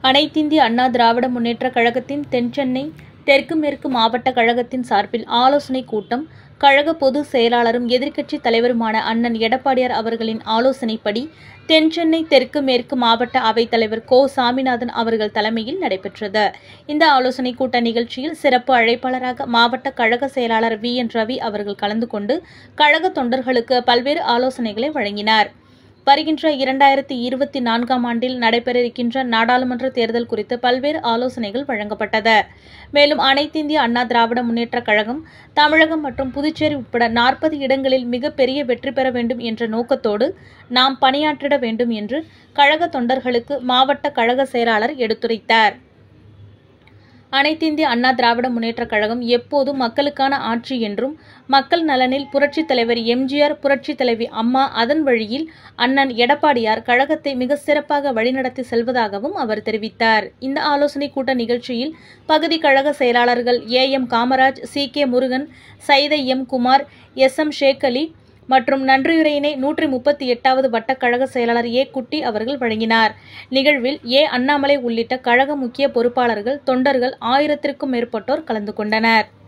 அனைத்திந்திய அண்ணா திராவிட முன்னேற்றக் கழகத்தின் தென்சென்னை தெற்கு மேற்கு மாவட்ட கழகத்தின் சார்பில் ஆலோசனைக் கூட்டம் கழக பொதுச் செயலாளரும் எதிர்க்கட்சித் தலைவருமான அண்ணன் எடப்பாடியார் அவர்களின் ஆலோசனைப்படி தென்சென்னை தெற்கு மேற்கு மாவட்ட அவைத்தலைவர் கோ சாமிநாதன் அவர்கள் தலைமையில் நடைபெற்றது இந்த ஆலோசனைக் கூட்ட நிகழ்ச்சியில் சிறப்பு அழைப்பாளராக மாவட்ட கழக செயலாளர் வி என் ரவி அவர்கள் கலந்து கொண்டு கழக தொண்டர்களுக்கு பல்வேறு ஆலோசனைகளை வழங்கினார் வருகின்ற இரண்டாயிரத்தி இருபத்தி நான்காம் ஆண்டில் நடைபெற இருக்கின்ற நாடாளுமன்ற தேர்தல் குறித்து பல்வேறு ஆலோசனைகள் வழங்கப்பட்டது மேலும் அனைத்திந்திய அண்ணா திராவிட முன்னேற்றக் கழகம் தமிழகம் மற்றும் புதுச்சேரி உட்பட நாற்பது இடங்களில் மிகப்பெரிய வெற்றி பெற வேண்டும் என்ற நோக்கத்தோடு நாம் பணியாற்றிட வேண்டும் என்று கழக தொண்டர்களுக்கு மாவட்ட கழக செயலாளர் எடுத்துரைத்தார் அனைத்திந்திய அண்ணா திராவிட முன்னேற்றக் கழகம் எப்போதும் மக்களுக்கான ஆட்சி என்றும் மக்கள் நலனில் புரட்சித் தலைவர் எம்ஜிஆர் புரட்சித் தலைவி அம்மா அதன் வழியில் அண்ணன் எடப்பாடியார் கழகத்தை மிக சிறப்பாக வழிநடத்தி செல்வதாகவும் அவர் தெரிவித்தார் இந்த ஆலோசனைக் கூட்ட நிகழ்ச்சியில் பகுதி கழக செயலாளர்கள் A M Kamaraj C K Murugan Saidai M Kumar S M Sheikh Ali மற்றும் நன்றியுரையினை நூற்றி முப்பத்தி எட்டாவது வட்டக் கழக செயலாளர் ஏ குட்டி அவர்கள் வழங்கினார் நிகழ்வில் ஏ அண்ணாமலை உள்ளிட்ட கழக முக்கிய பொறுப்பாளர்கள் தொண்டர்கள் ஆயிரத்திற்கும் மேற்பட்டோர் கலந்து கொண்டனர்